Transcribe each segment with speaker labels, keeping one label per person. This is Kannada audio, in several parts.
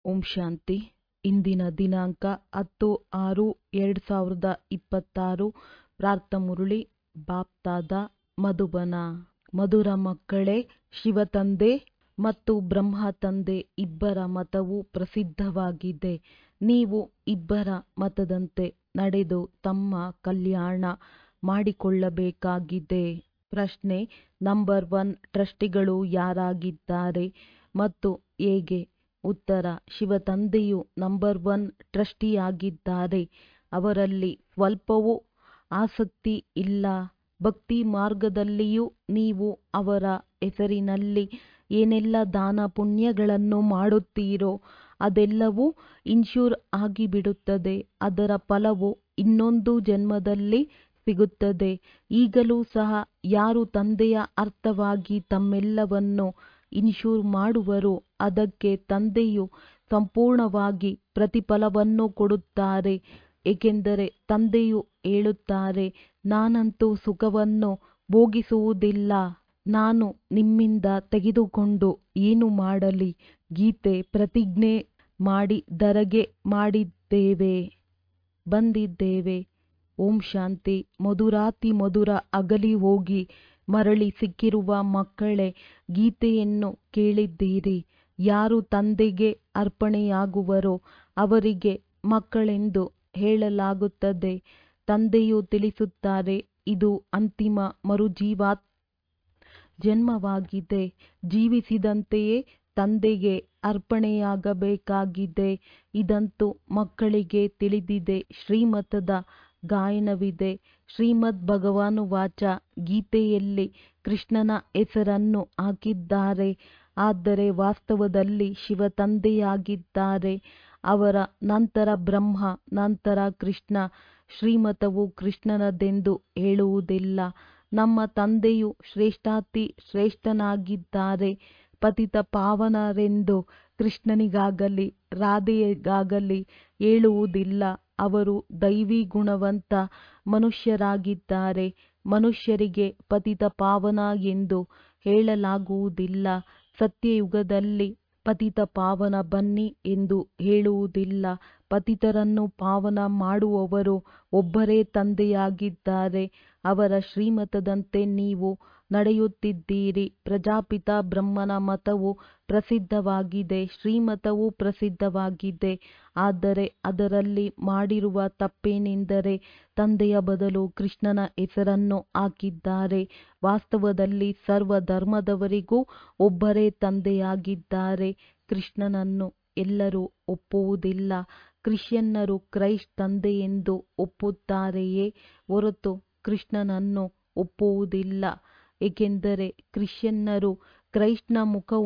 Speaker 1: ಓಂ ಶಾಂತಿ ಇಂದಿನ ದಿನಾಂಕ ಹತ್ತು ಆರು ಎರಡು ಸಾವಿರದ ಇಪ್ಪತ್ತಾರು ಪ್ರಾರ್ಥ ಮುರಳಿ ಬಾಪ್ತಾದ ಮಧುಬನ ಮಧುರ ಮಕ್ಕಳೇ ಶಿವತಂದೆ ಮತ್ತು ಬ್ರಹ್ಮ ತಂದೆ ಇಬ್ಬರ ಮತವು ಪ್ರಸಿದ್ಧವಾಗಿದೆ ನೀವು ಇಬ್ಬರ ಮತದಂತೆ ನಡೆದು ತಮ್ಮ ಕಲ್ಯಾಣ ಮಾಡಿಕೊಳ್ಳಬೇಕಾಗಿದೆ ಪ್ರಶ್ನೆ ನಂಬರ್ ಒನ್ ಟ್ರಸ್ಟಿಗಳು ಯಾರಾಗಿದ್ದಾರೆ ಮತ್ತು ಹೇಗೆ ಉತ್ತರ ಶಿವತಂದೆಯು ನಂಬರ್ ಒನ್ ಟ್ರಸ್ಟಿಯಾಗಿದ್ದಾರೆ ಅವರಲ್ಲಿ ಸ್ವಲ್ಪವೂ ಆಸಕ್ತಿ ಇಲ್ಲ ಭಕ್ತಿ ಮಾರ್ಗದಲ್ಲಿಯೂ ನೀವು ಅವರ ಹೆಸರಿನಲ್ಲಿ ಏನೆಲ್ಲ ದಾನ ಪುಣ್ಯಗಳನ್ನು ಮಾಡುತ್ತೀರೋ ಅದೆಲ್ಲವೂ ಇನ್ಶೂರ್ ಆಗಿಬಿಡುತ್ತದೆ ಅದರ ಫಲವು ಇನ್ನೊಂದು ಜನ್ಮದಲ್ಲಿ ಸಿಗುತ್ತದೆ ಈಗಲೂ ಸಹ ಯಾರು ತಂದೆಯ ಅರ್ಥವಾಗಿ ತಮ್ಮೆಲ್ಲವನ್ನು ಇನ್ಶೂರ್ ಮಾಡುವರೋ ಅದಕ್ಕೆ ತಂದೆಯು ಸಂಪೂರ್ಣವಾಗಿ ಪ್ರತಿಫಲವನ್ನು ಕೊಡುತ್ತಾರೆ ಏಕೆಂದರೆ ತಂದೆಯು ಹೇಳುತ್ತಾರೆ ನಾನಂತೂ ಸುಖವನ್ನು ಭೋಗಿಸುವುದಿಲ್ಲ ನಾನು ನಿಮ್ಮಿಂದ ತೆಗೆದುಕೊಂಡು ಏನು ಮಾಡಲಿ ಗೀತೆ ಪ್ರತಿಜ್ಞೆ ಮಾಡಿ ಧರೆಗೆ ಮಾಡಿದ್ದೇವೆ ಬಂದಿದ್ದೇವೆ ಓಂ ಶಾಂತಿ ಮಧುರಾತಿ ಮಧುರ ಅಗಲಿ ಹೋಗಿ ಮರಳಿ ಸಿಕ್ಕಿರುವ ಮಕ್ಕಳೇ ಗೀತೆಯನ್ನು ಕೇಳಿದ್ದೀರಿ ಯಾರು ತಂದೆಗೆ ಅರ್ಪಣೆಯಾಗುವರೋ ಅವರಿಗೆ ಮಕ್ಕಳೆಂದು ಹೇಳಲಾಗುತ್ತದೆ ತಂದೆಯು ತಿಳಿಸುತ್ತಾರೆ ಇದು ಅಂತಿಮ ಮರುಜೀವಾ ಜನ್ಮವಾಗಿದೆ ಜೀವಿಸಿದಂತೆಯೇ ತಂದೆಗೆ ಅರ್ಪಣೆಯಾಗಬೇಕಾಗಿದೆ ಇದಂತೂ ಮಕ್ಕಳಿಗೆ ತಿಳಿದಿದೆ ಶ್ರೀಮತದ ಗಾಯನವಿದೆ ಶ್ರೀಮದ್ ಭಗವಾನು ವಾಚ ಗೀತೆಯಲ್ಲಿ ಕೃಷ್ಣನ ಹೆಸರನ್ನು ಹಾಕಿದ್ದಾರೆ ಆದರೆ ವಾಸ್ತವದಲ್ಲಿ ಶಿವತಂದೆಯಾಗಿದ್ದಾರೆ ಅವರ ನಂತರ ಬ್ರಹ್ಮ ನಂತರ ಕೃಷ್ಣ ಶ್ರೀಮತವು ಕೃಷ್ಣನದೆಂದು ಹೇಳುವುದಿಲ್ಲ ನಮ್ಮ ತಂದೆಯು ಶ್ರೇಷ್ಠಾತಿ ಶ್ರೇಷ್ಠನಾಗಿದ್ದಾರೆ ಪತಿತ ಪಾವನರೆಂದು ಕೃಷ್ಣನಿಗಾಗಲಿ ರಾಧೆಗಾಗಲಿ ಹೇಳುವುದಿಲ್ಲ ಅವರು ದೈವಿ ಗುಣವಂತ ಮನುಷ್ಯರಾಗಿದ್ದಾರೆ ಮನುಷ್ಯರಿಗೆ ಪತಿತ ಪಾವನ ಎಂದು ಹೇಳಲಾಗುವುದಿಲ್ಲ ಸತ್ಯಯುಗದಲ್ಲಿ ಪತಿತ ಪಾವನ ಬನ್ನಿ ಎಂದು ಹೇಳುವುದಿಲ್ಲ ಪತಿತರನ್ನು ಪಾವನ ಮಾಡುವವರು ಒಬ್ಬರೇ ತಂದೆಯಾಗಿದ್ದಾರೆ ಅವರ ಶ್ರೀಮತದಂತೆ ನೀವು ನಡೆಯುತ್ತಿದ್ದೀರಿ ಪ್ರಜಾಪಿತ ಬ್ರಹ್ಮನ ಮತವು ಪ್ರಸಿದ್ಧವಾಗಿದೆ ಶ್ರೀಮತವೂ ಪ್ರಸಿದ್ಧವಾಗಿದೆ ಆದರೆ ಅದರಲ್ಲಿ ಮಾಡಿರುವ ತಪ್ಪೇನೆಂದರೆ ತಂದೆಯ ಬದಲು ಕೃಷ್ಣನ ಹೆಸರನ್ನು ಹಾಕಿದ್ದಾರೆ ವಾಸ್ತವದಲ್ಲಿ ಸರ್ವ ಧರ್ಮದವರಿಗೂ ಒಬ್ಬರೇ ತಂದೆಯಾಗಿದ್ದಾರೆ ಕೃಷ್ಣನನ್ನು ಎಲ್ಲರೂ ಒಪ್ಪುವುದಿಲ್ಲ ಕ್ರಿಶ್ಚಿಯನ್ನರು ಕ್ರೈಸ್ಟ್ ತಂದೆಯೆಂದು ಒಪ್ಪುತ್ತಾರೆಯೇ ಹೊರತು ಕೃಷ್ಣನನ್ನು ಒಪ್ಪುವುದಿಲ್ಲ ಏಕೆಂದರೆ ಕ್ರಿಶ್ಚಿಯನ್ನರು ಕ್ರೈಸ್ಟ್ನ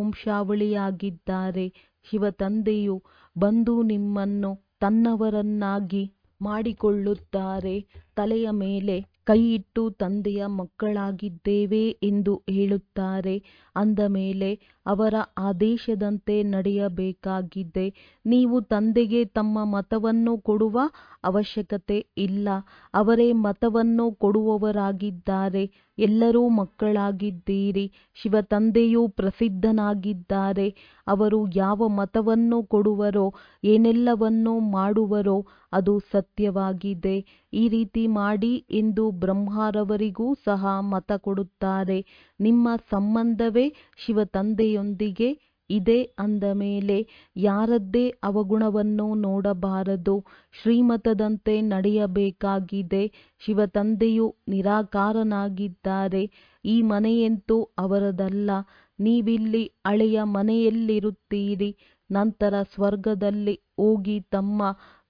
Speaker 1: ಮುಖವಂಶಾವಳಿಯಾಗಿದ್ದಾರೆ ಶಿವತಂದೆಯು ಬಂದು ನಿಮ್ಮನ್ನು ತನ್ನವರನ್ನಾಗಿ ಮಾಡಿಕೊಳ್ಳುತ್ತಾರೆ ತಲೆಯ ಮೇಲೆ ಕೈಯಿಟ್ಟು ತಂದೆಯ ಮಕ್ಕಳಾಗಿದ್ದೇವೆ ಎಂದು ಹೇಳುತ್ತಾರೆ ಅಂದ ಮೇಲೆ ಅವರ ಆದೇಶದಂತೆ ನಡೆಯಬೇಕಾಗಿದೆ ನೀವು ತಂದೆಗೆ ತಮ್ಮ ಮತವನ್ನು ಕೊಡುವ ಅವಶ್ಯಕತೆ ಇಲ್ಲ ಅವರೇ ಮತವನ್ನು ಕೊಡುವವರಾಗಿದ್ದಾರೆ ಎಲ್ಲರೂ ಮಕ್ಕಳಾಗಿದ್ದೀರಿ ಶಿವತಂದೆಯೂ ಪ್ರಸಿದ್ಧನಾಗಿದ್ದಾರೆ ಅವರು ಯಾವ ಮತವನ್ನು ಕೊಡುವರೋ ಏನೆಲ್ಲವನ್ನು ಮಾಡುವರೋ ಅದು ಸತ್ಯವಾಗಿದೆ ಈ ರೀತಿ ಮಾಡಿ ಎಂದು ಬ್ರಹ್ಮರವರಿಗೂ ಸಹ ಮತ ಕೊಡುತ್ತಾರೆ ನಿಮ್ಮ ಸಂಬಂಧವೇ ಶಿವತಂದೆಯೊಂದಿಗೆ ಇದೆ ಅಂದ ಮೇಲೆ ಯಾರದ್ದೇ ಅವಗುಣವನ್ನು ನೋಡಬಾರದು ಶ್ರೀಮತದಂತೆ ನಡೆಯಬೇಕಾಗಿದೆ ಶಿವತಂದೆಯು ನಿರಾಕಾರನಾಗಿದ್ದಾರೆ ಈ ಮನೆಯಂತೂ ಅವರದಲ್ಲ ನೀವಿಲ್ಲಿ ಹಳೆಯ ಮನೆಯಲ್ಲಿರುತ್ತೀರಿ ನಂತರ ಸ್ವರ್ಗದಲ್ಲಿ ಹೋಗಿ ತಮ್ಮ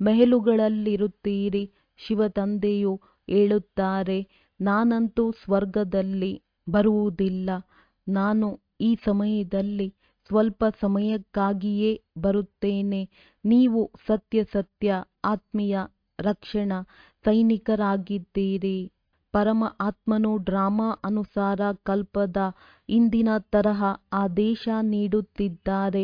Speaker 1: ಮೆಹಲುಗಳಲ್ಲಿರುತ್ತೀರಿ ಶಿವತಂದೆಯು ಹೇಳುತ್ತಾರೆ ನಾನಂತೂ ಸ್ವರ್ಗದಲ್ಲಿ ಬರುವುದಿಲ್ಲ ನಾನು ಈ ಸಮಯದಲ್ಲಿ ಸ್ವಲ್ಪ ಸಮಯಕ್ಕಾಗಿಯೇ ಬರುತ್ತೇನೆ ನೀವು ಸತ್ಯ ಸತ್ಯ ಆತ್ಮೀಯ ರಕ್ಷಣಾ ಸೈನಿಕರಾಗಿದ್ದೀರಿ ಪರಮ ಆತ್ಮನು ಡ್ರಾಮಾ ಅನುಸಾರ ಕಲ್ಪದ ಹಿಂದಿನ ತರಹ ಆದೇಶ ನೀಡುತ್ತಿದ್ದಾರೆ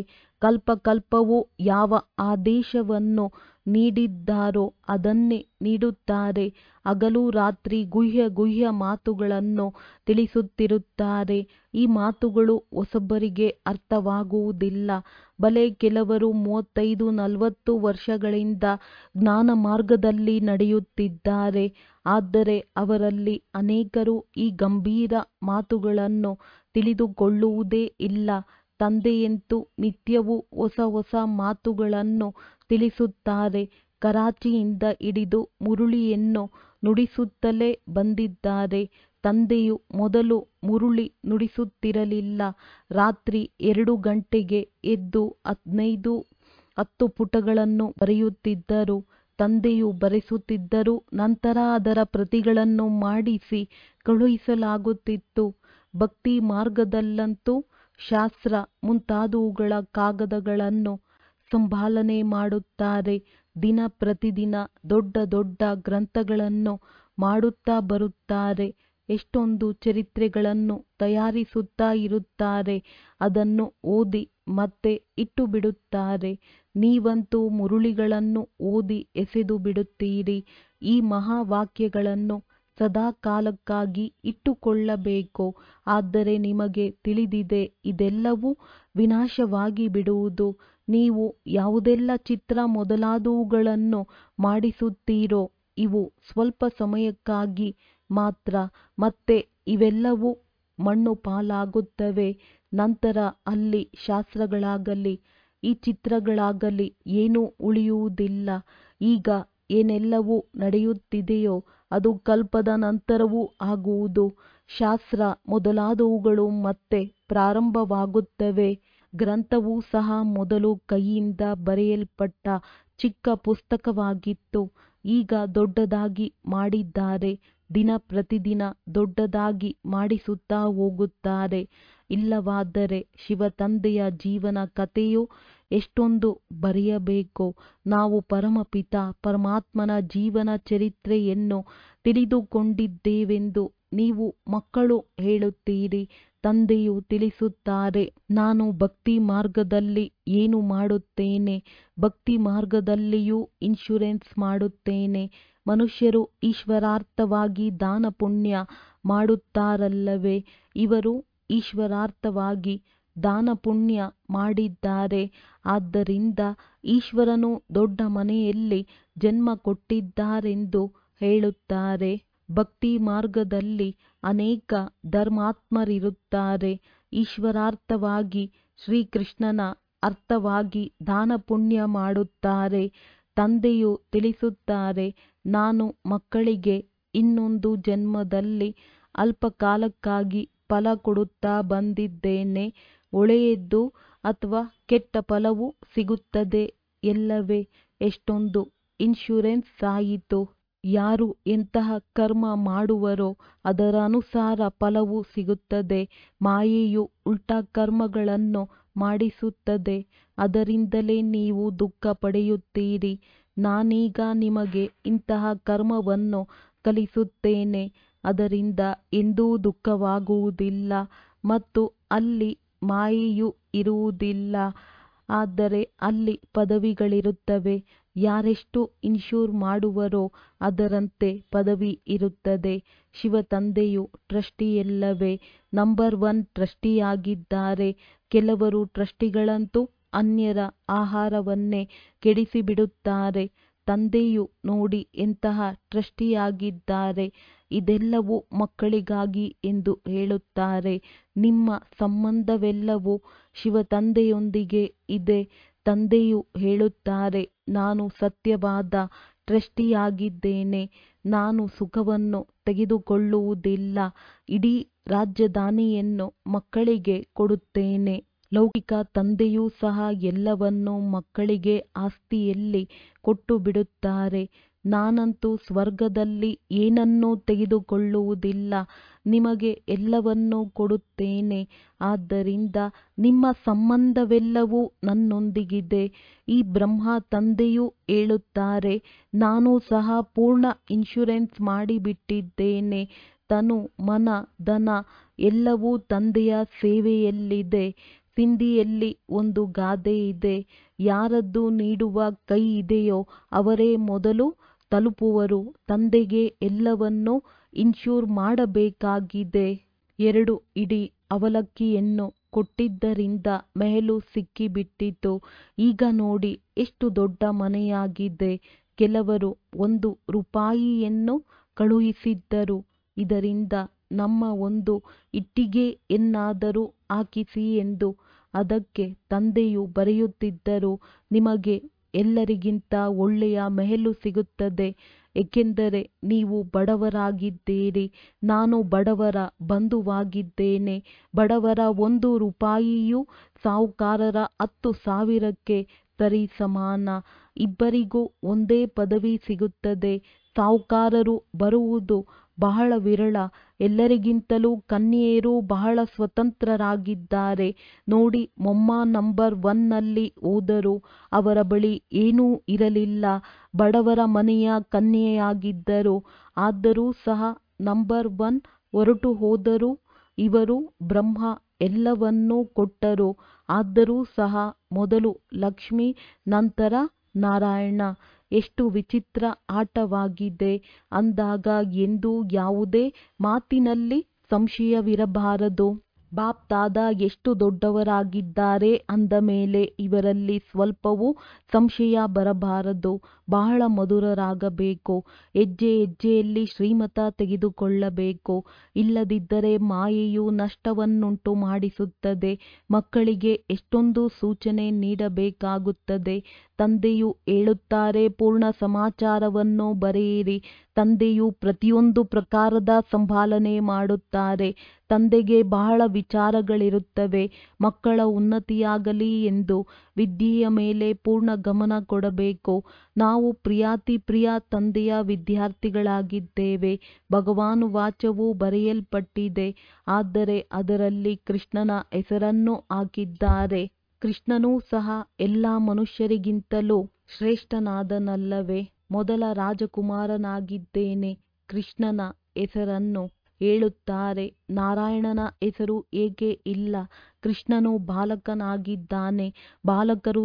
Speaker 1: ಕಲ್ಪಕಲ್ಪವೂ ಯಾವ ಆದೇಶವನ್ನು ನೀಡಿದ್ದಾರೋ ಅದನ್ನೇ ನೀಡುತ್ತಾರೆ ಹಗಲು ರಾತ್ರಿ ಗುಹ್ಯ ಗುಹ್ಯ ಮಾತುಗಳನ್ನು ತಿಳಿಸುತ್ತಿರುತ್ತಾರೆ ಈ ಮಾತುಗಳು ಹೊಸಬರಿಗೆ ಅರ್ಥವಾಗುವುದಿಲ್ಲ ಭಲೆ ಕೆಲವರು ಮೂವತ್ತೈದು ನಲವತ್ತು ವರ್ಷಗಳಿಂದ ಜ್ಞಾನ ಮಾರ್ಗದಲ್ಲಿ ನಡೆಯುತ್ತಿದ್ದಾರೆ ಆದರೆ ಅವರಲ್ಲಿ ಅನೇಕರು ಈ ಗಂಭೀರ ಮಾತುಗಳನ್ನು ತಿಳಿದುಕೊಳ್ಳುವುದೇ ಇಲ್ಲ ತಂದೆಯಂತೂ ನಿತ್ಯವೂ ಹೊಸ ಹೊಸ ಮಾತುಗಳನ್ನು ತಿಳಿಸುತ್ತಾರೆ ಕರಾಚಿಯಿಂದ ಹಿಡಿದು ಮುರುಳಿಯನ್ನು ನುಡಿಸುತ್ತಲೇ ಬಂದಿದ್ದಾರೆ ತಂದೆಯು ಮೊದಲು ಮುರುಳಿ ನುಡಿಸುತ್ತಿರಲಿಲ್ಲ ರಾತ್ರಿ ಎರಡು ಗಂಟೆಗೆ ಎದ್ದು ಹದಿನೈದು ಹತ್ತು ಪುಟಗಳನ್ನು ಬರೆಯುತ್ತಿದ್ದರು ತಂದೆಯು ಬರೆಸುತ್ತಿದ್ದರು ನಂತರ ಅದರ ಪ್ರತಿಗಳನ್ನು ಮಾಡಿಸಿ ಕಳುಹಿಸಲಾಗುತ್ತಿತ್ತು ಭಕ್ತಿ ಮಾರ್ಗದಲ್ಲಂತೂ ಶಾಸ್ತ್ರ ಮುಂತಾದವುಗಳ ಕಾಗದಗಳನ್ನು ಸಂಭಾಲನೆ ಮಾಡುತ್ತಾರೆ ದಿನ ಪ್ರತಿದಿನ ದೊಡ್ಡ ದೊಡ್ಡ ಗ್ರಂಥಗಳನ್ನು ಮಾಡುತ್ತಾ ಬರುತ್ತಾರೆ ಎಷ್ಟೊಂದು ಚರಿತ್ರೆಗಳನ್ನು ತಯಾರಿಸುತ್ತಾ ಇರುತ್ತಾರೆ ಅದನ್ನು ಓದಿ ಮತ್ತೆ ಇಟ್ಟು ಬಿಡುತ್ತಾರೆ ನೀವಂತೂ ಮುರುಳಿಗಳನ್ನು ಓದಿ ಎಸೆದು ಬಿಡುತ್ತೀರಿ ಈ ಮಹಾವಾಕ್ಯಗಳನ್ನು ಸದಾ ಕಾಲಕ್ಕಾಗಿ ಇಟ್ಟುಕೊಳ್ಳಬೇಕು ಆದರೆ ನಿಮಗೆ ತಿಳಿದಿದೆ ಇದೆಲ್ಲವೂ ವಿನಾಶವಾಗಿ ಬಿಡುವುದು ನೀವು ಯಾವುದೆಲ್ಲ ಚಿತ್ರ ಮೊದಲಾದವುಗಳನ್ನು ಮಾಡಿಸುತ್ತೀರೋ ಇವು ಸ್ವಲ್ಪ ಸಮಯಕ್ಕಾಗಿ ಮಾತ್ರ ಮತ್ತೆ ಇವೆಲ್ಲವೂ ಮಣ್ಣು ಪಾಲಾಗುತ್ತವೆ ನಂತರ ಅಲ್ಲಿ ಶಾಸ್ತ್ರಗಳಾಗಲಿ ಈ ಚಿತ್ರಗಳಾಗಲಿ ಏನೂ ಉಳಿಯುವುದಿಲ್ಲ ಈಗ ಏನೆಲ್ಲವೂ ನಡೆಯುತ್ತಿದೆಯೋ ಅದು ಕಲ್ಪದ ನಂತರವೂ ಆಗುವುದು ಶಾಸ್ತ್ರ ಮೊದಲಾದವುಗಳು ಮತ್ತೆ ಪ್ರಾರಂಭವಾಗುತ್ತವೆ ಗ್ರಂಥವೂ ಸಹ ಮೊದಲು ಕೈಯಿಂದ ಬರೆಯಲ್ಪಟ್ಟ ಚಿಕ್ಕ ಪುಸ್ತಕವಾಗಿತ್ತು ಈಗ ದೊಡ್ಡದಾಗಿ ಮಾಡಿದ್ದಾರೆ ದಿನ ಪ್ರತಿದಿನ ದೊಡ್ಡದಾಗಿ ಮಾಡಿಸುತ್ತಾ ಹೋಗುತ್ತಾರೆ ಇಲ್ಲವಾದರೆ ಶಿವತಂದೆಯ ಜೀವನ ಕಥೆಯು ಎಷ್ಟೊಂದು ಬರೆಯಬೇಕೋ ನಾವು ಪರಮಪಿತ ಪರಮಾತ್ಮನ ಜೀವನ ಚರಿತ್ರೆಯನ್ನು ತಿಳಿದುಕೊಂಡಿದ್ದೇವೆಂದು ನೀವು ಮಕ್ಕಳು ಹೇಳುತ್ತೀರಿ ತಂದೆಯು ತಿಳಿಸುತ್ತಾರೆ ನಾನು ಭಕ್ತಿ ಮಾರ್ಗದಲ್ಲಿ ಏನು ಮಾಡುತ್ತೇನೆ ಭಕ್ತಿ ಮಾರ್ಗದಲ್ಲಿಯೂ ಇನ್ಶೂರೆನ್ಸ್ ಮಾಡುತ್ತೇನೆ ಮನುಷ್ಯರು ಈಶ್ವರಾರ್ಥವಾಗಿ ದಾನ ಪುಣ್ಯ ಮಾಡುತ್ತಾರಲ್ಲವೇ ಇವರು ಈಶ್ವರಾರ್ಥವಾಗಿ ದಾನ ಪುಣ್ಯ ಮಾಡಿದ್ದಾರೆ ಆದ್ದರಿಂದ ಈಶ್ವರನು ದೊಡ್ಡ ಮನೆಯಲ್ಲಿ ಜನ್ಮ ಕೊಟ್ಟಿದ್ದಾರೆಂದು ಹೇಳುತ್ತಾರೆ ಭಕ್ತಿ ಮಾರ್ಗದಲ್ಲಿ ಅನೇಕ ಧರ್ಮಾತ್ಮರಿರುತ್ತಾರೆ ಈಶ್ವರಾರ್ಥವಾಗಿ ಶ್ರೀಕೃಷ್ಣನ ಅರ್ಥವಾಗಿ ದಾನ ಪುಣ್ಯ ಮಾಡುತ್ತಾರೆ ತಂದೆಯು ತಿಳಿಸುತ್ತಾರೆ ನಾನು ಮಕ್ಕಳಿಗೆ ಇನ್ನೊಂದು ಜನ್ಮದಲ್ಲಿ ಅಲ್ಪ ಕಾಲಕ್ಕಾಗಿ ಫಲ ಕೊಡುತ್ತಾ ಬಂದಿದ್ದೇನೆ ಒಳ್ಳೆಯದು ಅಥವಾ ಕೆಟ್ಟ ಫಲವು ಸಿಗುತ್ತದೆ ಎಲ್ಲವೇ ಎಷ್ಟೊಂದು ಇನ್ಶೂರೆನ್ಸ್ ಆಯಿತು ಯಾರು ಎಂತಹ ಕರ್ಮ ಮಾಡುವರೋ ಅದರ ಅನುಸಾರ ಫಲವು ಸಿಗುತ್ತದೆ ಮಾಯೆಯು ಉಲ್ಟಾ ಕರ್ಮಗಳನ್ನು ಮಾಡಿಸುತ್ತದೆ ಅದರಿಂದಲೇ ನೀವು ದುಃಖ ಪಡೆಯುತ್ತೀರಿ ನಾನೀಗ ನಿಮಗೆ ಇಂತಹ ಕರ್ಮವನ್ನು ಕಲಿಸುತ್ತೇನೆ ಅದರಿಂದ ಎಂದೂ ದುಃಖವಾಗುವುದಿಲ್ಲ ಮತ್ತು ಅಲ್ಲಿ ಮಾಯೆಯೂ ಇರುವುದಿಲ್ಲ ಆದರೆ ಅಲ್ಲಿ ಪದವಿಗಳಿರುತ್ತವೆ ಯಾರೆಷ್ಟು ಇನ್ಶೂರ್ ಮಾಡುವರೋ ಅದರಂತೆ ಪದವಿ ಇರುತ್ತದೆ ಶಿವತಂದೆಯು ಟ್ರಸ್ಟಿಯಲ್ಲವೇ ನಂಬರ್ ಒನ್ ಟ್ರಸ್ಟಿಯಾಗಿದ್ದಾರೆ ಕೆಲವರು ಟ್ರಸ್ಟಿಗಳಂತೂ ಅನ್ಯರ ಆಹಾರವನ್ನೇ ಕೆಡಿಸಿಬಿಡುತ್ತಾರೆ ತಂದೆಯು ನೋಡಿ ಎಂತಹ ಟ್ರಸ್ಟಿಯಾಗಿದ್ದಾರೆ ಇದೆಲ್ಲವೂ ಮಕ್ಕಳಿಗಾಗಿ ಎಂದು ಹೇಳುತ್ತಾರೆ ನಿಮ್ಮ ಸಂಬಂಧವೆಲ್ಲವೂ ಶಿವತಂದೆಯೊಂದಿಗೆ ಇದೆ ತಂದೆಯು ಹೇಳುತ್ತಾರೆ ನಾನು ಸತ್ಯವಾದ ಟ್ರಸ್ಟಿಯಾಗಿದ್ದೇನೆ ನಾನು ಸುಖವನ್ನು ತೆಗೆದುಕೊಳ್ಳುವುದಿಲ್ಲ ಇಡೀ ರಾಜಧಾನಿಯನ್ನು ಮಕ್ಕಳಿಗೆ ಕೊಡುತ್ತೇನೆ ಲೌಕಿಕ ತಂದೆಯೂ ಸಹ ಎಲ್ಲವನ್ನೂ ಮಕ್ಕಳಿಗೆ ಆಸ್ತಿಯಲ್ಲಿ ಕೊಟ್ಟು ಬಿಡುತ್ತಾರೆ ನಾನಂತೂ ಸ್ವರ್ಗದಲ್ಲಿ ಏನನ್ನೂ ತೆಗೆದುಕೊಳ್ಳುವುದಿಲ್ಲ ನಿಮಗೆ ಎಲ್ಲವನ್ನೂ ಕೊಡುತ್ತೇನೆ ಆದ್ದರಿಂದ ನಿಮ್ಮ ಸಂಬಂಧವೆಲ್ಲವೂ ನನ್ನೊಂದಿಗಿದೆ ಈ ಬ್ರಹ್ಮ ತಂದೆಯೂ ಹೇಳುತ್ತಾರೆ ನಾನು ಸಹ ಪೂರ್ಣ ಇನ್ಶೂರೆನ್ಸ್ ಮಾಡಿಬಿಟ್ಟಿದ್ದೇನೆ ತನು ಮನ ಧನ ಎಲ್ಲವೂ ತಂದೆಯ ಸೇವೆಯಲ್ಲಿದೆ ಸಿಂಧಿಯಲ್ಲಿ ಒಂದು ಗಾದೆ ಇದೆ ಯಾರದ್ದು ನೀಡುವ ಕೈ ಇದೆಯೋ ಅವರೇ ಮೊದಲು ತಲುಪುವರು ತಂದೆಗೆ ಎಲ್ಲವನ್ನೂ ಇನ್ಶೂರ್ ಮಾಡಬೇಕಾಗಿದೆ ಎರಡು ಇಡೀ ಅವಲಕ್ಕಿಯನ್ನು ಕೊಟ್ಟಿದ್ದರಿಂದ ಮೆಹಲು ಸಿಕ್ಕಿಬಿಟ್ಟಿತು ಈಗ ನೋಡಿ ಎಷ್ಟು ದೊಡ್ಡ ಮನೆಯಾಗಿದೆ ಕೆಲವರು ಒಂದು ರೂಪಾಯಿಯನ್ನು ಕಳುಹಿಸಿದ್ದರು ಇದರಿಂದ ನಮ್ಮ ಒಂದು ಇಟ್ಟಿಗೆಯನ್ನಾದರೂ ಹಾಕಿಸಿ ಎಂದು ಅದಕ್ಕೆ ತಂದೆಯು ಬರೆಯುತ್ತಿದ್ದರು ನಿಮಗೆ ಎಲ್ಲರಿಗಿಂತ ಒಳ್ಳೆಯ ಮೆಹಲು ಸಿಗುತ್ತದೆ ಏಕೆಂದರೆ ನೀವು ಬಡವರಾಗಿದ್ದೀರಿ ನಾನು ಬಡವರ ಬಂಧುವಾಗಿದ್ದೇನೆ ಬಡವರ ಒಂದು ರೂಪಾಯಿಯು ಸಾಹುಕಾರರ ಹತ್ತು ಸಾವಿರಕ್ಕೆ ಸರಿಸಮಾನ ಇಬ್ಬರಿಗೂ ಒಂದೇ ಪದವಿ ಸಿಗುತ್ತದೆ ಸಾಹುಕಾರರು ಬರುವುದು ಬಹಳ ವಿರಳ ಎಲ್ಲರಿಗಿಂತಲೂ ಕನ್ಯೆಯರು ಬಹಳ ಸ್ವತಂತ್ರರಾಗಿದ್ದಾರೆ ನೋಡಿ ಮೊಮ್ಮ ನಂಬರ್ ಒನ್ನಲ್ಲಿ ಹೋದರು ಅವರ ಬಳಿ ಏನೂ ಇರಲಿಲ್ಲ ಬಡವರ ಮನೆಯ ಕನ್ಯೆಯಾಗಿದ್ದರು ಆದರೂ ಸಹ ನಂಬರ್ ಒನ್ ಹೊರಟು ಹೋದರು ಇವರು ಬ್ರಹ್ಮ ಎಲ್ಲವನ್ನೂ ಕೊಟ್ಟರು ಆದರೂ ಸಹ ಮೊದಲು ಲಕ್ಷ್ಮಿ ನಂತರ ನಾರಾಯಣ ಎಷ್ಟು ವಿಚಿತ್ರ ಆಟವಾಗಿದೆ ಅಂದಾಗ ಎಂದೂ ಯಾವುದೇ ಮಾತಿನಲ್ಲಿ ಸಂಶಯವಿರಬಾರದು ಬಾಪ್ ದಾದಾ ಎಷ್ಟು ದೊಡ್ಡವರಾಗಿದ್ದಾರೆ ಅಂದ ಮೇಲೆ ಇವರಲ್ಲಿ ಸ್ವಲ್ಪವೂ ಸಂಶಯ ಬರಬಾರದು ಬಹಳ ಮಧುರರಾಗಬೇಕು ಹೆಜ್ಜೆ ಹೆಜ್ಜೆಯಲ್ಲಿ ಶ್ರೀಮತ ತೆಗೆದುಕೊಳ್ಳಬೇಕು ಇಲ್ಲದಿದ್ದರೆ ಮಾಯೆಯು ನಷ್ಟವನ್ನುಂಟು ಮಾಡಿಸುತ್ತದೆ ಮಕ್ಕಳಿಗೆ ಎಷ್ಟೊಂದು ಸೂಚನೆ ನೀಡಬೇಕಾಗುತ್ತದೆ ತಂದೆಯು ಹೇಳುತ್ತಾರೆ ಪೂರ್ಣ ಸಮಾಚಾರವನ್ನು ಬರೆಯಿರಿ ತಂದೆಯು ಪ್ರತಿಯೊಂದು ಪ್ರಕಾರದ ಸಂಭಾಲನೆ ಮಾಡುತ್ತಾರೆ ತಂದೆಗೆ ಬಹಳ ವಿಚಾರಗಳಿರುತ್ತವೆ ಮಕ್ಕಳ ಉನ್ನತಿಯಾಗಲಿ ಎಂದು ವಿದ್ಯೆಯ ಮೇಲೆ ಪೂರ್ಣ ಗಮನ ಕೊಡಬೇಕು ನಾವು ಪ್ರಿಯಾತಿ ಪ್ರಿಯ ತಂದೆಯ ವಿದ್ಯಾರ್ಥಿಗಳಾಗಿದ್ದೇವೆ ಭಗವಾನ್ ವಾಚವು ಬರೆಯಲ್ಪಟ್ಟಿದೆ ಆದರೆ ಅದರಲ್ಲಿ ಕೃಷ್ಣನ ಹೆಸರನ್ನು ಹಾಕಿದ್ದಾರೆ ಕೃಷ್ಣನೂ ಸಹ ಎಲ್ಲ ಮನುಷ್ಯರಿಗಿಂತಲೂ ಶ್ರೇಷ್ಠನಾದನಲ್ಲವೇ ಮೊದಲ ರಾಜಕುಮಾರನಾಗಿದ್ದೇನೆ ಕೃಷ್ಣನ ಹೆಸರನ್ನು ಹೇಳುತ್ತಾರೆ ನಾರಾಯಣನ ಹೆಸರು ಏಕೆ ಇಲ್ಲ ಕೃಷ್ಣನು ಬಾಲಕನಾಗಿದ್ದಾನೆ ಬಾಲಕರು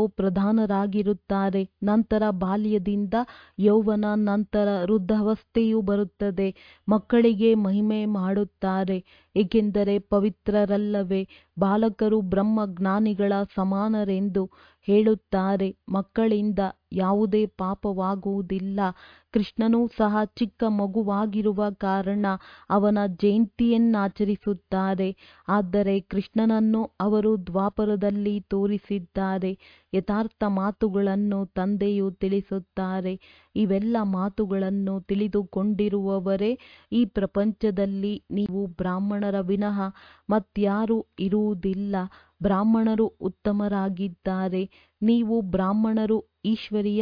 Speaker 1: ಸತೋಪ್ರಧಾನರಾಗಿರುತ್ತಾರೆ ನಂತರ ಬಾಲ್ಯದಿಂದ ಯೌವನ ನಂತರ ವೃದ್ಧಾವಸ್ಥೆಯು ಬರುತ್ತದೆ ಮಕ್ಕಳಿಗೆ ಮಹಿಮೆ ಮಾಡುತ್ತಾರೆ ಏಕೆಂದರೆ ಪವಿತ್ರರಲ್ಲವೇ ಬಾಲಕರು ಬ್ರಹ್ಮ ಜ್ಞಾನಿಗಳ ಸಮಾನರೆಂದು ಹೇಳುತ್ತಾರೆ ಮಕ್ಕಳಿಂದ ಯಾವುದೇ ಪಾಪವಾಗುವುದಿಲ್ಲ ಕೃಷ್ಣನೂ ಸಹ ಚಿಕ್ಕ ಮಗುವಾಗಿರುವ ಕಾರಣ ಅವನ ಜಯಂತಿಯನ್ನಾಚರಿಸುತ್ತಾರೆ ಆದರೆ ಕೃಷ್ಣನನ್ನು ಅವರು ದ್ವಾಪರದಲ್ಲಿ ತೋರಿಸಿದ್ದಾರೆ ಯಥಾರ್ಥ ಮಾತುಗಳನ್ನು ತಂದೆಯು ತಿಳಿಸುತ್ತಾರೆ ಇವೆಲ್ಲ ಮಾತುಗಳನ್ನು ತಿಳಿದುಕೊಂಡಿರುವವರೇ ಈ ಪ್ರಪಂಚದಲ್ಲಿ ನೀವು ಬ್ರಾಹ್ಮಣರ ವಿನಃ ಮತ್ಯಾರೂ ಇರುವುದಿಲ್ಲ ಬ್ರಾಹ್ಮಣರು ಉತ್ತಮರಾಗಿದ್ದಾರೆ ನೀವು ಬ್ರಾಹ್ಮಣರು ಈಶ್ವರಿಯ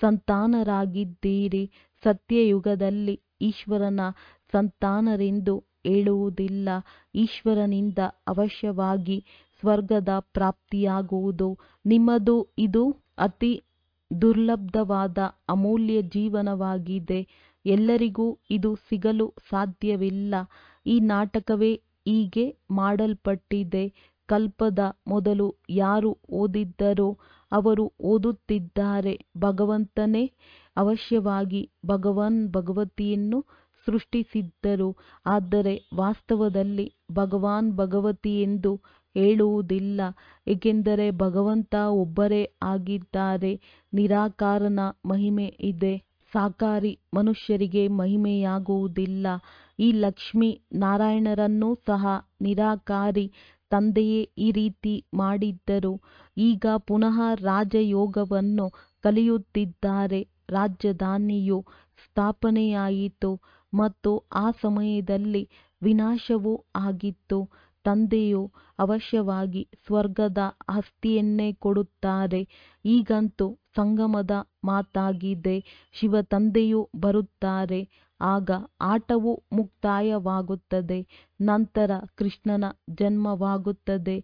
Speaker 1: ಸಂತಾನರಾಗಿದ್ದೀರಿ ಸತ್ಯಯುಗದಲ್ಲಿ ಈಶ್ವರನ ಸಂತಾನರೆಂದು ಹೇಳುವುದಿಲ್ಲ ಈಶ್ವರನಿಂದ ಅವಶ್ಯವಾಗಿ ಸ್ವರ್ಗದ ಪ್ರಾಪ್ತಿಯಾಗುವುದು ನಿಮ್ಮದು ಇದು ಅತಿ ದುರ್ಲಭವಾದ ಅಮೂಲ್ಯ ಜೀವನವಾಗಿದೆ ಎಲ್ಲರಿಗೂ ಇದು ಸಿಗಲು ಸಾಧ್ಯವಿಲ್ಲ ಈ ನಾಟಕವೇ ಹೀಗೆ ಮಾಡಲ್ಪಟ್ಟಿದೆ ಕಲ್ಪದ ಮೊದಲು ಯಾರು ಓದಿದ್ದರೋ ಅವರು ಓದುತ್ತಿದ್ದಾರೆ ಭಗವಂತನೇ ಅವಶ್ಯವಾಗಿ ಭಗವಾನ್ ಭಗವತಿಯನ್ನು ಸೃಷ್ಟಿಸಿದ್ದರು ಆದರೆ ವಾಸ್ತವದಲ್ಲಿ ಭಗವಾನ್ ಭಗವತಿ ಎಂದು ಹೇಳುವುದಿಲ್ಲ ಏಕೆಂದರೆ ಭಗವಂತ ಒಬ್ಬರೇ ಆಗಿದ್ದಾರೆ ನಿರಾಕಾರನ ಮಹಿಮೆ ಇದೆ ಸಾಕಾರಿ ಮನುಷ್ಯರಿಗೆ ಮಹಿಮೆಯಾಗುವುದಿಲ್ಲ ಈ ಲಕ್ಷ್ಮೀ ನಾರಾಯಣರನ್ನೂ ಸಹ ನಿರಾಕಾರಿ ತಂದೆಯೇ ಈ ರೀತಿ ಮಾಡಿದ್ದರು ಈಗ ಪುನಃ ರಾಜಯೋಗವನ್ನು ಕಲಿಯುತ್ತಿದ್ದಾರೆ ರಾಜಧಾನಿಯು ಸ್ಥಾಪನೆಯಾಯಿತು ಮತ್ತು ಆ ಸಮಯದಲ್ಲಿ ವಿನಾಶವೂ ಆಗಿತ್ತು ತಂದೆಯು ಅವಶ್ಯವಾಗಿ ಸ್ವರ್ಗದ ಆಸ್ತಿಯನ್ನೇ ಕೊಡುತ್ತಾರೆ ಈಗಂತೂ ಸಂಗಮದ ಮಾತಾಗಿದೆ ಶಿವ ತಂದೆಯು ಬರುತ್ತಾರೆ ಆಗ ಆಟವು ಮುಕ್ತಾಯವಾಗುತ್ತದೆ ನಂತರ ಕೃಷ್ಣನ ಜನ್ಮವಾಗುತ್ತದೆ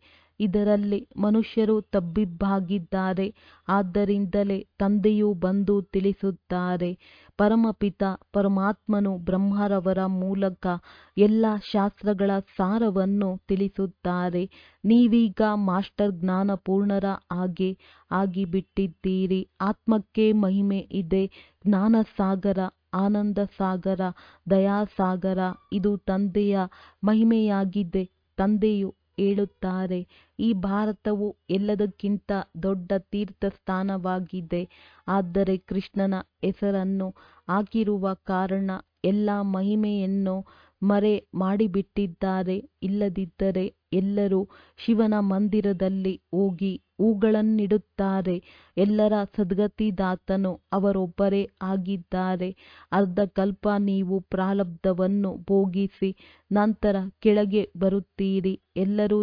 Speaker 1: ಇದರಲ್ಲಿ ಮನುಷ್ಯರು ತಬ್ಬಿಬ್ಬಾಗಿದ್ದಾರೆ ಆದ್ದರಿಂದಲೇ ತಂದೆಯು ಬಂದು ತಿಳಿಸುತ್ತಾರೆ ಪರಮಪಿತ ಪರಮಾತ್ಮನು ಬ್ರಹ್ಮರವರ ಮೂಲಕ ಎಲ್ಲ ಶಾಸ್ತ್ರಗಳ ಸಾರವನ್ನು ತಿಳಿಸುತ್ತಾರೆ ನೀವೀಗ ಮಾಸ್ಟರ್ ಜ್ಞಾನಪೂರ್ಣರ ಹಾಗೆ ಆಗಿಬಿಟ್ಟಿದ್ದೀರಿ ಆತ್ಮಕ್ಕೆ ಮಹಿಮೆ ಇದೆ ಜ್ಞಾನಸಾಗರ ಆನಂದ ಸಾಗರ ದಯಾಸಾಗರ ಇದು ತಂದೆಯ ಮಹಿಮೆಯಾಗಿದೆ ತಂದೆಯು ಹೇಳುತ್ತಾರೆ ಈ ಭಾರತವು ಎಲ್ಲದಕ್ಕಿಂತ ದೊಡ್ಡ ತೀರ್ಥ ಸ್ಥಾನವಾಗಿದೆ ಆದರೆ ಕೃಷ್ಣನ ಹೆಸರನ್ನು ಹಾಕಿರುವ ಕಾರಣ ಎಲ್ಲ ಮಹಿಮೆಯನ್ನು ಮರೆ ಮಾಡಿಬಿಟ್ಟಿದ್ದಾರೆ ಇಲ್ಲದಿದ್ದರೆ ಎಲ್ಲರೂ ಶಿವನ ಮಂದಿರದಲ್ಲಿ ಹೋಗಿ ಹೂಗಳನ್ನಿಡುತ್ತಾರೆ ಎಲ್ಲರ ಸದ್ಗತಿದಾತನು ಅವರೊಬ್ಬರೇ ಆಗಿದ್ದಾರೆ ಅರ್ಧಕಲ್ಪ ನೀವು ಪ್ರಾರಬ್ಧವನ್ನು ಭೋಗಿಸಿ ನಂತರ ಕೆಳಗೆ ಬರುತ್ತೀರಿ ಎಲ್ಲರೂ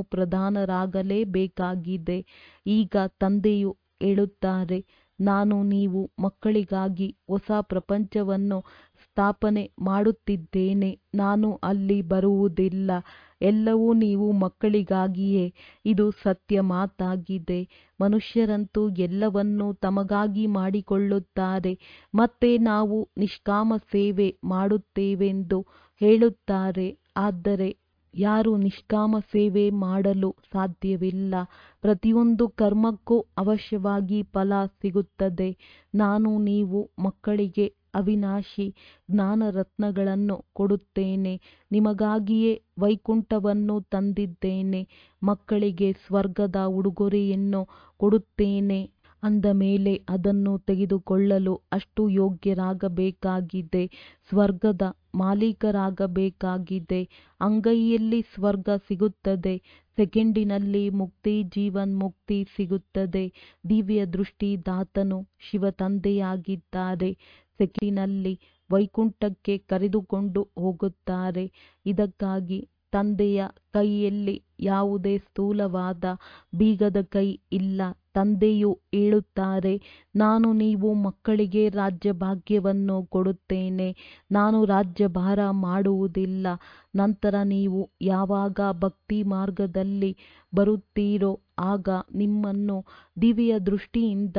Speaker 1: ತಮೋಪ್ರಧಾನರಾಗಲೇಬೇಕಾಗಿದೆ ಈಗ ತಂದೆಯು ಹೇಳುತ್ತಾರೆ ನಾನು ನೀವು ಮಕ್ಕಳಿಗಾಗಿ ಹೊಸ ಪ್ರಪಂಚವನ್ನು ಸ್ಥಾಪನೆ ಮಾಡುತ್ತಿದ್ದೇನೆ ನಾನು ಅಲ್ಲಿ ಬರುವುದಿಲ್ಲ ಎಲ್ಲವೂ ನೀವು ಮಕ್ಕಳಿಗಾಗಿಯೇ ಇದು ಸತ್ಯ ಮಾತಾಗಿದೆ ಮನುಷ್ಯರಂತೂ ಎಲ್ಲವನ್ನೂ ತಮಗಾಗಿ ಮಾಡಿಕೊಳ್ಳುತ್ತಾರೆ ಮತ್ತೆ ನಾವು ನಿಷ್ಕಾಮ ಸೇವೆ ಮಾಡುತ್ತೇವೆಂದು ಹೇಳುತ್ತಾರೆ ಆದರೆ ಯಾರೂ ನಿಷ್ಕಾಮ ಸೇವೆ ಮಾಡಲು ಸಾಧ್ಯವಿಲ್ಲ ಪ್ರತಿಯೊಂದು ಕರ್ಮಕ್ಕೂ ಅವಶ್ಯವಾಗಿ ಫಲ ಸಿಗುತ್ತದೆ ನಾನು ನೀವು ಮಕ್ಕಳಿಗೆ ಅವಿನಾಶಿ ಜ್ಞಾನರತ್ನಗಳನ್ನು ಕೊಡುತ್ತೇನೆ ನಿಮಗಾಗಿಯೇ ವೈಕುಂಠವನ್ನು ತಂದಿದ್ದೇನೆ ಮಕ್ಕಳಿಗೆ ಸ್ವರ್ಗದ ಉಡುಗೊರೆಯನ್ನು ಕೊಡುತ್ತೇನೆ ಅಂದ ಮೇಲೆ ಅದನ್ನು ತೆಗೆದುಕೊಳ್ಳಲು ಅಷ್ಟು ಯೋಗ್ಯರಾಗಬೇಕಾಗಿದೆ ಸ್ವರ್ಗದ ಮಾಲೀಕರಾಗಬೇಕಾಗಿದೆ ಅಂಗೈಯಲ್ಲಿ ಸ್ವರ್ಗ ಸಿಗುತ್ತದೆ ಸೆಕೆಂಡಿನಲ್ಲಿ ಮುಕ್ತಿ ಜೀವನ್ ಮುಕ್ತಿ ಸಿಗುತ್ತದೆ ದಿವ್ಯ ದೃಷ್ಟಿ ದಾತನು ಶಿವ ತಂದೆಯಾಗಿದ್ದಾರೆ ಸೆಕೆಂಡಿನಲ್ಲಿ ವೈಕುಂಠಕ್ಕೆ ಕರೆದುಕೊಂಡು ಹೋಗುತ್ತಾರೆ ಇದಕ್ಕಾಗಿ ತಂದೆಯ ಕೈಯಲ್ಲಿ ಯಾವುದೇ ಸ್ಥೂಲವಾದ ಬೀಗದ ಕೈ ಇಲ್ಲ ತಂದೆಯು ಹೇಳುತ್ತಾರೆ ನಾನು ನೀವು ಮಕ್ಕಳಿಗೆ ರಾಜ್ಯಭಾಗ್ಯವನ್ನು ಕೊಡುತ್ತೇನೆ ನಾನು ರಾಜ್ಯಭಾರ ಮಾಡುವುದಿಲ್ಲ ನಂತರ ನೀವು ಯಾವಾಗ ಭಕ್ತಿ ಮಾರ್ಗದಲ್ಲಿ ಬರುತ್ತೀರೋ ಆಗ ನಿಮ್ಮನ್ನು ದಿವ್ಯ ದೃಷ್ಟಿಯಿಂದ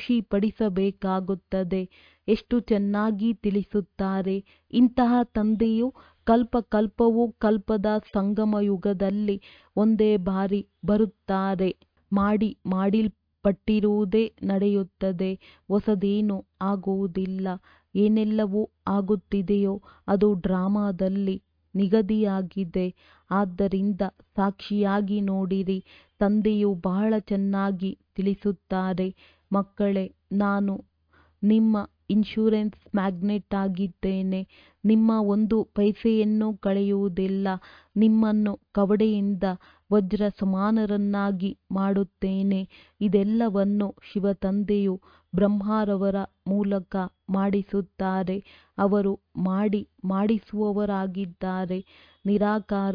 Speaker 1: ಖುಷಿಪಡಿಸಬೇಕಾಗುತ್ತದೆ ಎಷ್ಟು ಚೆನ್ನಾಗಿ ತಿಳಿಸುತ್ತಾರೆ ಇಂತಹ ತಂದೆಯು ಕಲ್ಪ ಕಲ್ಪವೂ ಕಲ್ಪದ ಸಂಗಮ ಯುಗದಲ್ಲಿ ಒಂದೇ ಬಾರಿ ಬರುತ್ತಾರೆ ಮಾಡಿ ಮಾಡಲ್ಪಟ್ಟಿರುವುದೇ ನಡೆಯುತ್ತದೆ ಹೊಸದೇನೂ ಆಗುವುದಿಲ್ಲ ಏನೆಲ್ಲವೂ ಆಗುತ್ತಿದೆಯೋ ಅದು ಡ್ರಾಮಾದಲ್ಲಿ ನಿಗದಿಯಾಗಿದೆ ಆದ್ದರಿಂದ ಸಾಕ್ಷಿಯಾಗಿ ನೋಡಿರಿ ತಂದೆಯು ಬಹಳ ಚೆನ್ನಾಗಿ ತಿಳಿಸುತ್ತಾರೆ ಮಕ್ಕಳೇ ನಾನು ನಿಮ್ಮ ಇನ್ಶೂರೆನ್ಸ್ ಮ್ಯಾಗ್ನೆಟ್ ಆಗಿದ್ದೇನೆ ನಿಮ್ಮ ಒಂದು ಪೈಸೆಯನ್ನು ಕಳೆಯುವುದಿಲ್ಲ ನಿಮ್ಮನ್ನು ಕವಡೆಯಿಂದ ವಜ್ರ ಸಮಾನರನ್ನಾಗಿ ಮಾಡುತ್ತೇನೆ ಇದೆಲ್ಲವನ್ನು ಶಿವತಂದೆಯು ಬ್ರಹ್ಮರವರ ಮೂಲಕ ಮಾಡಿಸುತ್ತಾರೆ ಅವರು ಮಾಡಿ ಮಾಡಿಸುವವರಾಗಿದ್ದಾರೆ ನಿರಾಕಾರ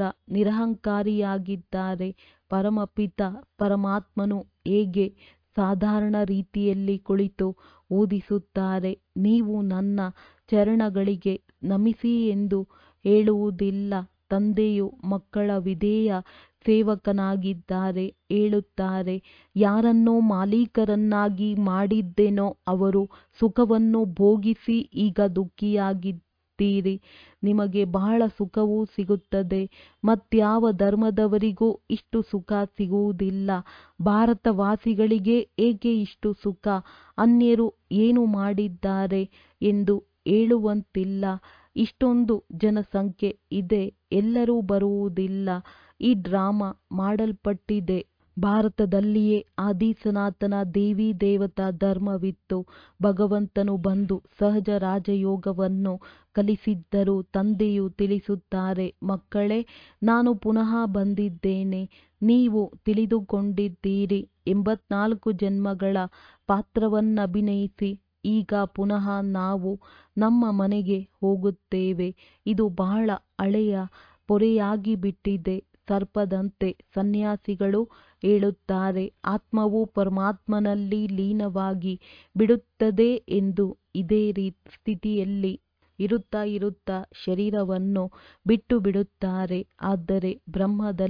Speaker 1: ನಿರಹಂಕಾರಿಯಾಗಿದ್ದಾರೆ ಪರಮಪಿತ ಪರಮಾತ್ಮನು ಹೇಗೆ ಸಾಧಾರಣ ರೀತಿಯಲ್ಲಿ ಕುಳಿತು ಓದಿಸುತ್ತಾರೆ ನೀವು ನನ್ನ ಚರಣಗಳಿಗೆ ನಮಿಸಿ ಎಂದು ಹೇಳುವುದಿಲ್ಲ ತಂದೆಯು ಮಕ್ಕಳ ವಿಧೇಯ ಸೇವಕನಾಗಿದ್ದಾರೆ ಹೇಳುತ್ತಾರೆ ಯಾರನ್ನೋ ಮಾಲೀಕರನ್ನಾಗಿ ಮಾಡಿದ್ದೆನೋ ಅವರು ಸುಖವನ್ನು ಭೋಗಿಸಿ ಈಗ ದುಃಖಿಯಾಗಿದ್ದೀರಿ ನಿಮಗೆ ಬಹಳ ಸುಖವೂ ಸಿಗುತ್ತದೆ ಮತ್ಯಾವ ಧರ್ಮದವರಿಗೂ ಇಷ್ಟು ಸುಖ ಸಿಗುವುದಿಲ್ಲ ಭಾರತವಾಸಿಗಳಿಗೆ ಏಕೆ ಇಷ್ಟು ಸುಖ ಅನ್ಯರು ಏನು ಮಾಡಿದ್ದಾರೆ ಎಂದು ಹೇಳುವಂತಿಲ್ಲ ಇಷ್ಟೊಂದು ಜನಸಂಖ್ಯೆ ಇದೆ ಎಲ್ಲರೂ ಬರುವುದಿಲ್ಲ ಈ ಡ್ರಾಮಾ ಮಾಡಲ್ಪಟ್ಟಿದೆ ಭಾರತದಲ್ಲಿಯೇ ಆದಿ ಸನಾತನ ದೇವಿ ದೇವತಾ ಧರ್ಮವಿತ್ತು ಭಗವಂತನು ಬಂದು ಸಹಜ ರಾಜಯೋಗವನ್ನು ಕಲಿಸಿದ್ದರು ತಂದೆಯು ತಿಳಿಸುತ್ತಾರೆ ಮಕ್ಕಳೇ ನಾನು ಪುನಃ ಬಂದಿದ್ದೇನೆ ನೀವು ತಿಳಿದುಕೊಂಡಿದ್ದೀರಿ ಎಂಬತ್ನಾಲ್ಕು ಜನ್ಮಗಳ ಪಾತ್ರವನ್ನಭಿನಯಿಸಿ ಈಗ ಪುನಃ ನಾವು ನಮ್ಮ ಮನೆಗೆ ಹೋಗುತ್ತೇವೆ ಇದು ಬಹಳ ಹಳೆಯ ಪೊರೆಯಾಗಿಬಿಟ್ಟಿದೆ ಸರ್ಪದಂತೆ ಸನ್ಯಾಸಿಗಳು ಹೇಳುತ್ತಾರೆ ಆತ್ಮವು ಪರಮಾತ್ಮನಲ್ಲಿ ಲೀನವಾಗಿ ಬಿಡುತ್ತದೆ ಎಂದು ಇದೇ ರೀ ಸ್ಥಿತಿಯಲ್ಲಿ ಇರುತ್ತಾ ಇರುತ್ತಾ ಶರೀರವನ್ನು ಬಿಟ್ಟು ಬಿಡುತ್ತಾರೆ ಆದರೆ ಬ್ರಹ್ಮದಲ್ಲಿ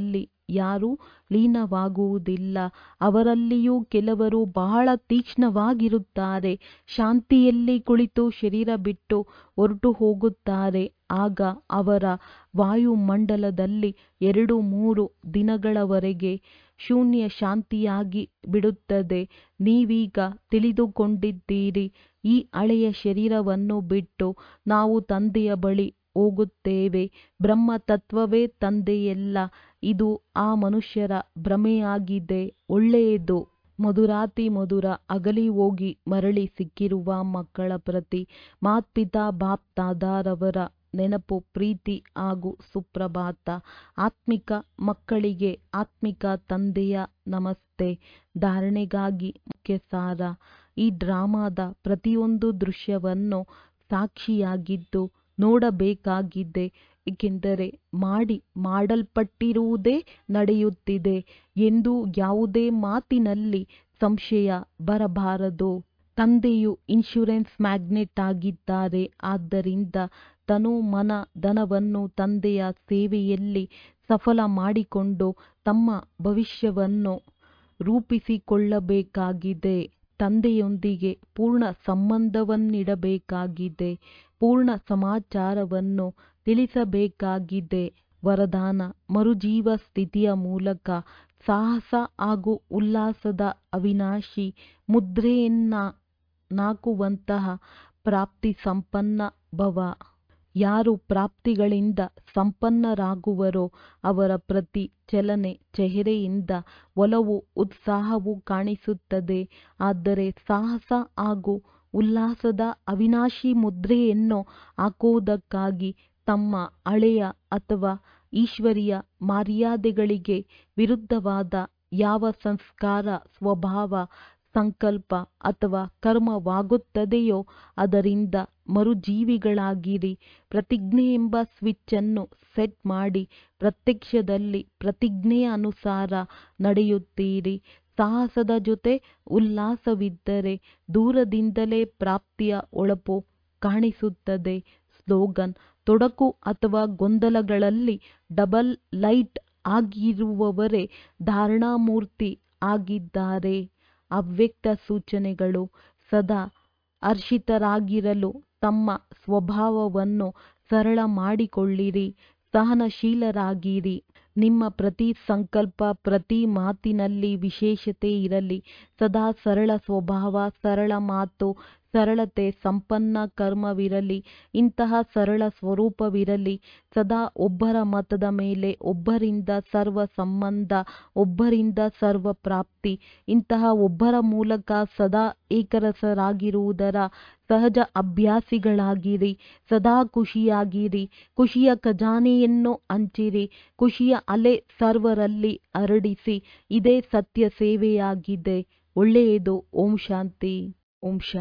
Speaker 1: ಯಾರೂ ಲೀನವಾಗುವುದಿಲ್ಲ ಅವರಲ್ಲಿಯೂ ಕೆಲವರು ಬಹಳ ತೀಕ್ಷ್ಣವಾಗಿರುತ್ತಾರೆ ಶಾಂತಿಯಲ್ಲಿ ಕುಳಿತು ಶರೀರ ಬಿಟ್ಟು ಹೊರಟು ಹೋಗುತ್ತಾರೆ ಆಗ ಅವರ ವಾಯುಮಂಡಲದಲ್ಲಿ ಎರಡು ಮೂರು ದಿನಗಳವರೆಗೆ ಶೂನ್ಯ ಶಾಂತಿಯಾಗಿ ಬಿಡುತ್ತದೆ ನೀವೀಗ ತಿಳಿದುಕೊಂಡಿದ್ದೀರಿ ಈ ಹಳೆಯ ಶರೀರವನ್ನು ಬಿಟ್ಟು ನಾವು ತಂದೆಯ ಬಳಿ ಹೋಗುತ್ತೇವೆ ಬ್ರಹ್ಮ ತತ್ವವೇ ತಂದೆಯಲ್ಲ ಇದು ಆ ಮನುಷ್ಯರ ಭ್ರಮೆಯಾಗಿದೆ ಒಳ್ಳೆಯದು ಮಧುರಾತಿ ಮಧುರ ಅಗಲಿ ಹೋಗಿ ಮರಳಿ ಸಿಕ್ಕಿರುವ ಮಕ್ಕಳ ಪ್ರತಿ ಮಾತ್ಪಿತಾ ಬಾಪ್ ದಾದಾರವರ ನೆನಪು ಪ್ರೀತಿ ಹಾಗೂ ಸುಪ್ರಭಾತ ಆತ್ಮಿಕ ಮಕ್ಕಳಿಗೆ ಆತ್ಮಿಕ ತಂದೆಯ ನಮಸ್ತೆ ಧಾರಣೆಗಾಗಿ ಮುಖ್ಯ ಸಾರ ಈ ಡ್ರಾಮಾದ ಪ್ರತಿಯೊಂದು ದೃಶ್ಯವನ್ನು ಸಾಕ್ಷಿಯಾಗಿದ್ದು ನೋಡಬೇಕಾಗಿದೆ ಏಕೆಂದರೆ ಮಾಡಿ ಮಾಡಲ್ಪಟ್ಟಿರುವುದೇ ನಡೆಯುತ್ತಿದೆ ಎಂದು ಯಾವುದೇ ಮಾತಿನಲ್ಲಿ ಸಂಶಯ ಬರಬಾರದು ತಂದೆಯು ಇನ್ಶೂರೆನ್ಸ್ ಮ್ಯಾಗ್ನೆಟ್ ಆಗಿದ್ದಾರೆ ಆದ್ದರಿಂದ ತನು ಮನ ಧನವನ್ನು ತಂದೆಯ ಸೇವೆಯಲ್ಲಿ ಸಫಲ ಮಾಡಿಕೊಂಡು ತಮ್ಮ ಭವಿಷ್ಯವನ್ನು ರೂಪಿಸಿಕೊಳ್ಳಬೇಕಾಗಿದೆ ತಂದೆಯೊಂದಿಗೆ ಪೂರ್ಣ ಸಂಬಂಧವನ್ನಿಡಬೇಕಾಗಿದೆ ಪೂರ್ಣ ಸಮಾಚಾರವನ್ನು ತಿಳಿಸಬೇಕಾಗಿದೆ ವರದಾನ ಮರುಜೀವ ಸ್ಥಿತಿಯ ಮೂಲಕ ಸಾಹಸ ಹಾಗೂ ಉಲ್ಲಾಸದ ಅವಿನಾಶಿ ಮುದ್ರೆಯನ್ನಾಕುವಂತಹ ಪ್ರಾಪ್ತಿ ಸಂಪನ್ನ ಭವ ಯಾರು ಪ್ರಾಪ್ತಿಗಳಿಂದ ಸಂಪನ್ನರಾಗುವರೋ ಅವರ ಪ್ರತಿ ಚಲನೆ ಚೆಹರೆಯಿಂದ ಒಲವು ಉತ್ಸಾಹವು ಕಾಣಿಸುತ್ತದೆ ಆದರೆ ಸಾಹಸ ಹಾಗೂ ಉಲ್ಲಾಸದ ಅವಿನಾಶಿ ಮುದ್ರೆಯನ್ನು ಹಾಕುವುದಕ್ಕಾಗಿ ತಮ್ಮ ಹಳೆಯ ಅಥವಾ ಈಶ್ವರೀಯ ಮರ್ಯಾದೆಗಳಿಗೆ ವಿರುದ್ಧವಾದ ಯಾವ ಸಂಸ್ಕಾರ ಸ್ವಭಾವ ಸಂಕಲ್ಪ ಅಥವಾ ಕರ್ಮವಾಗುತ್ತದೆಯೋ ಅದರಿಂದ ಮರುಜೀವಿಗಳಾಗಿರಿ ಪ್ರತಿಜ್ಞೆ ಎಂಬ ಸ್ವಿಚ್ ಅನ್ನು ಸೆಟ್ ಮಾಡಿ ಪ್ರತ್ಯಕ್ಷದಲ್ಲಿ ಪ್ರತಿಜ್ಞೆಯ ಅನುಸಾರ ನಡೆಯುತ್ತೀರಿ ಸಾಹಸದ ಜೊತೆ ಉಲ್ಲಾಸವಿದ್ದರೆ ದೂರದಿಂದಲೇ ಪ್ರಾಪ್ತಿಯ ಹೊಳಪು ಕಾಣಿಸುತ್ತದೆ ಸ್ಲೋಗನ್ ತೊಡಕು ಅಥವಾ ಗೊಂದಲಗಳಲ್ಲಿ ಡಬಲ್ ಲೈಟ್ ಆಗಿರುವವರೇ ಧಾರಣಾಮೂರ್ತಿ ಆಗಿದ್ದಾರೆ ಅವ್ಯಕ್ತ ಸೂಚನೆಗಳು ಸದಾ ಹರ್ಷಿತರಾಗಿರಲು ತಮ್ಮ ಸ್ವಭಾವವನ್ನು ಸರಳ ಮಾಡಿಕೊಳ್ಳಿರಿ ಸಹನಶೀಲರಾಗಿರಿ ನಿಮ್ಮ ಪ್ರತಿ ಸಂಕಲ್ಪ ಪ್ರತಿ ಮಾತಿನಲ್ಲಿ ವಿಶೇಷತೆ ಇರಲಿ ಸದಾ ಸರಳ ಸ್ವಭಾವ ಸರಳ ಮಾತು ಸರಳತೆ ಸಂಪನ್ನ ಕರ್ಮವಿರಲಿ ಇಂತಹ ಸರಳ ಸ್ವರೂಪವಿರಲಿ ಸದಾ ಒಬ್ಬರ ಮತದ ಮೇಲೆ ಒಬ್ಬರಿಂದ ಸರ್ವ ಸಂಬಂಧ ಒಬ್ಬರಿಂದ ಸರ್ವ ಪ್ರಾಪ್ತಿ ಇಂತಹ ಒಬ್ಬರ ಮೂಲಕ ಸದಾ ಏಕರಸರಾಗಿರುವುದರ ಸಹಜ ಅಭ್ಯಾಸಿಗಳಾಗಿರಿ ಸದಾ ಖುಷಿಯಾಗಿರಿ ಖುಷಿಯ ಖಜಾನೆಯನ್ನು ಹಂಚಿರಿ ಖುಷಿಯ ಅಲೆ ಸರ್ವರಲ್ಲಿ ಹರಡಿಸಿ ಇದೇ ಸತ್ಯ ಸೇವೆಯಾಗಿದೆ ಒಳ್ಳೆಯದು ಓಂ ಶಾಂತಿ ಓಂ ಶಾಂತಿ